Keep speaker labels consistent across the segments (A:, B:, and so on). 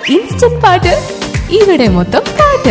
A: instant പാട്ട് ഇവിടെ മൊത്തം പാട്ട്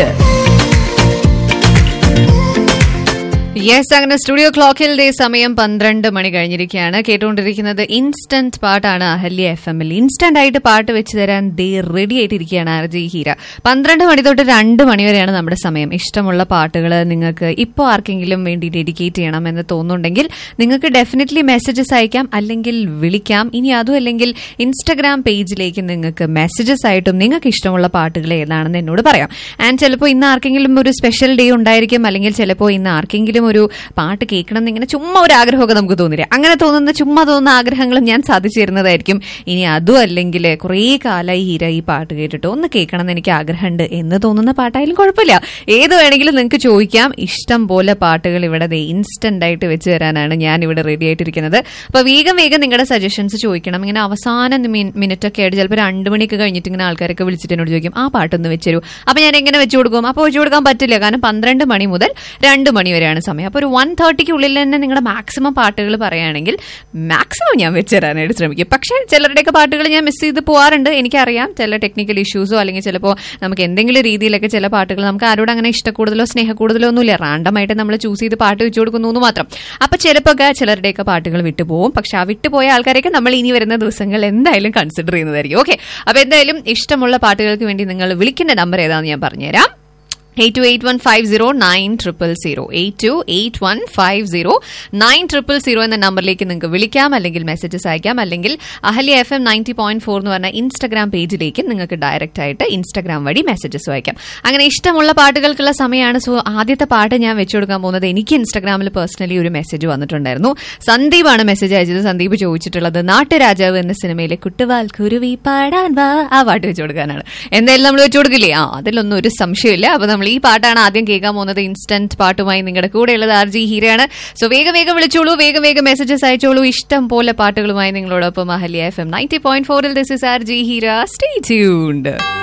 B: യെസ് അങ്ങനെ സ്റ്റുഡിയോ ക്ലോക്കിൽ ദേ സമയം പന്ത്രണ്ട് മണി കഴിഞ്ഞിരിക്കുകയാണ് കേട്ടുകൊണ്ടിരിക്കുന്നത് ഇൻസ്റ്റന്റ് പാട്ടാണ് അഹല്യ എഫ് എമ്മിൽ ഇൻസ്റ്റന്റ് ആയിട്ട് പാട്ട് വെച്ച് തരാൻ ദേ റെഡി ആയിട്ടിരിക്കുകയാണ് ആർ ജി ഹീര പന്ത്രണ്ട് മണി തൊട്ട് രണ്ട് മണി വരെയാണ് നമ്മുടെ സമയം ഇഷ്ടമുള്ള പാട്ടുകൾ നിങ്ങൾക്ക് ഇപ്പോൾ ആർക്കെങ്കിലും വേണ്ടി ഡെഡിക്കേറ്റ് ചെയ്യണം എന്ന് തോന്നുന്നുണ്ടെങ്കിൽ നിങ്ങൾക്ക് ഡെഫിനറ്റ്ലി മെസ്സേജസ് അയക്കാം അല്ലെങ്കിൽ വിളിക്കാം ഇനി അതും അല്ലെങ്കിൽ ഇൻസ്റ്റഗ്രാം പേജിലേക്ക് നിങ്ങൾക്ക് മെസ്സേജസ് ആയിട്ടും നിങ്ങൾക്ക് ഇഷ്ടമുള്ള പാട്ടുകൾ ഏതാണെന്ന് എന്നോട് പറയാം ആൻഡ് ചിലപ്പോൾ ഇന്ന് ആർക്കെങ്കിലും ഒരു സ്പെഷ്യൽ ഡേ ഉണ്ടായിരിക്കും അല്ലെങ്കിൽ ചിലപ്പോൾ ഇന്ന് ആർക്കെങ്കിലും ഒരു പാട്ട് കേൾക്കണം എന്ന് ഇങ്ങനെ ചുമ്മാ ഒരു ആഗ്രഹമൊക്കെ നമുക്ക് തോന്നില്ല അങ്ങനെ തോന്നുന്ന ചുമ്മാ തോന്നുന്ന ആഗ്രഹങ്ങളും ഞാൻ സാധിച്ചു തരുന്നതായിരിക്കും ഇനി അതും അല്ലെങ്കിൽ കുറേ കാലമായി ഹീര ഈ പാട്ട് കേട്ടിട്ട് ഒന്ന് കേൾക്കണം എന്ന് എനിക്ക് ആഗ്രഹമുണ്ട് എന്ന് തോന്നുന്ന പാട്ടായാലും കുഴപ്പമില്ല ഏത് വേണമെങ്കിലും നിങ്ങൾക്ക് ചോദിക്കാം ഇഷ്ടം പോലെ പാട്ടുകൾ ഇവിടെ ഇൻസ്റ്റന്റ് ആയിട്ട് വെച്ച് തരാനാണ് ഞാൻ ഇവിടെ റെഡി ആയിട്ടിരിക്കുന്നത് അപ്പൊ വേഗം വേഗം നിങ്ങളുടെ സജഷൻസ് ചോദിക്കണം ഇങ്ങനെ അവസാന മിനിറ്റ് ഒക്കെ ആയിട്ട് ചിലപ്പോൾ രണ്ട് മണിയൊക്കെ കഴിഞ്ഞിട്ട് ഇങ്ങനെ ആൾക്കാരൊക്കെ വിളിച്ചിട്ട് എന്നോട് ചോദിക്കും ആ പാട്ടൊന്ന് വെച്ചു തരൂ അപ്പൊ ഞാൻ എങ്ങനെ വെച്ചു കൊടുക്കും അപ്പോൾ വെച്ചു കൊടുക്കാൻ പറ്റില്ല കാരണം പന്ത്രണ്ട് മണി മുതൽ രണ്ട് മണി വരെയാണ് സമയം അപ്പോൾ ഒരു വൺ തേർട്ടിക്കുള്ളിൽ തന്നെ നിങ്ങളുടെ മാക്സിമം പാട്ടുകൾ പറയുകയാണെങ്കിൽ മാക്സിമം ഞാൻ വെച്ച് തരാനായിട്ട് ശ്രമിക്കും പക്ഷേ ചിലരുടെയൊക്കെ പാട്ടുകൾ ഞാൻ മിസ് ചെയ്ത് പോകാറുണ്ട് എനിക്കറിയാം ചില ടെക്നിക്കൽ ഇഷ്യൂസോ അല്ലെങ്കിൽ ചിലപ്പോൾ നമുക്ക് എന്തെങ്കിലും രീതിയിലൊക്കെ ചില പാട്ടുകൾ നമുക്ക് ആരോട് അങ്ങനെ ഇഷ്ടക്കൂടുതലോ സ്നേഹക്കൂടുതലോ ഒന്നുമില്ല റാൻഡമായിട്ട് നമ്മൾ ചൂസ് ചെയ്ത് പാട്ട് വെച്ചു കൊടുക്കുന്നു എന്ന് മാത്രം അപ്പൊ ചിലപ്പോൾ ഒക്കെ ചിലരുടെയൊക്കെ പാട്ടുകൾ വിട്ടുപോകും പക്ഷെ ആ വിട്ടുപോയ ആൾക്കാരെയൊക്കെ നമ്മൾ ഇനി വരുന്ന ദിവസങ്ങൾ എന്തായാലും കൺസിഡർ ചെയ്യുന്നതായിരിക്കും ഓക്കെ അപ്പൊ എന്തായാലും ഇഷ്ടമുള്ള പാട്ടുകൾക്ക് വേണ്ടി നിങ്ങൾ വിളിക്കേണ്ട നമ്പർ ഏതാണെന്ന് ഞാൻ പറഞ്ഞുതരാം eight two eight one five zero nine triple zero eight two eight one five zero nine triple zero എന്ന നമ്പറിലേക്ക് നിങ്ങൾക്ക് വിളിക്കാം അല്ലെങ്കിൽ മെസ്സേജസ് അയക്കാം അല്ലെങ്കിൽ Ahalya F M ninety point four എന്ന് പറഞ്ഞ ഇൻസ്റ്റഗ്രാം പേജിലേക്ക് നിങ്ങൾക്ക് ഡയറക്റ്റ് ആയിട്ട് ഇൻസ്റ്റഗ്രാം വഴി മെസ്സേജസ് അയക്കാം അങ്ങനെ ഇഷ്ടമുള്ള പാട്ടുകൾക്കുള്ള സമയമാണ് സോ ആദ്യത്തെ പാട്ട് ഞാൻ വെച്ചു കൊടുക്കാൻ പോകുന്നത് എനിക്ക് ഇൻസ്റ്റഗ്രാമിൽ പേഴ്സണലി ഒരു മെസ്സേജ് വന്നിട്ടുണ്ടായിരുന്നു സന്ദീപാണ് മെസ്സേജ് അയച്ചത് സന്ദീപ് ചോദിച്ചിട്ടുള്ളത് നാട്ടുരാജാവ് എന്ന സിനിമയിലെ കുട്ടുവാൽ കുരുവി പാടാൻ വാ ആ പാട്ട് വെച്ചു കൊടുക്കാനാണ് എന്തായാലും നമ്മൾ വെച്ചു കൊടുക്കില്ലേ ആ അതിലൊന്നും ഒരു സംശയമില്ല അപ്പൊ നമ്മൾ ഈ പാട്ടാണ് ആദ്യം കേൾക്കാൻ പോകുന്നത് ഇൻസ്റ്റന്റ് പാട്ടുമായി നിങ്ങളുടെ കൂടെയുള്ളത് ആർ ജി ഹീരയാണ് സോ വേഗം വേഗം വിളിച്ചോളൂ വേഗം വേഗം മെസ്സേജസ് അയച്ചോളൂ ഇഷ്ടം പോലെ പാട്ടുകളുമായി നിങ്ങളോടൊപ്പം Ahalya F M ninety point ഫോറിൽ this is R G Heera stay tuned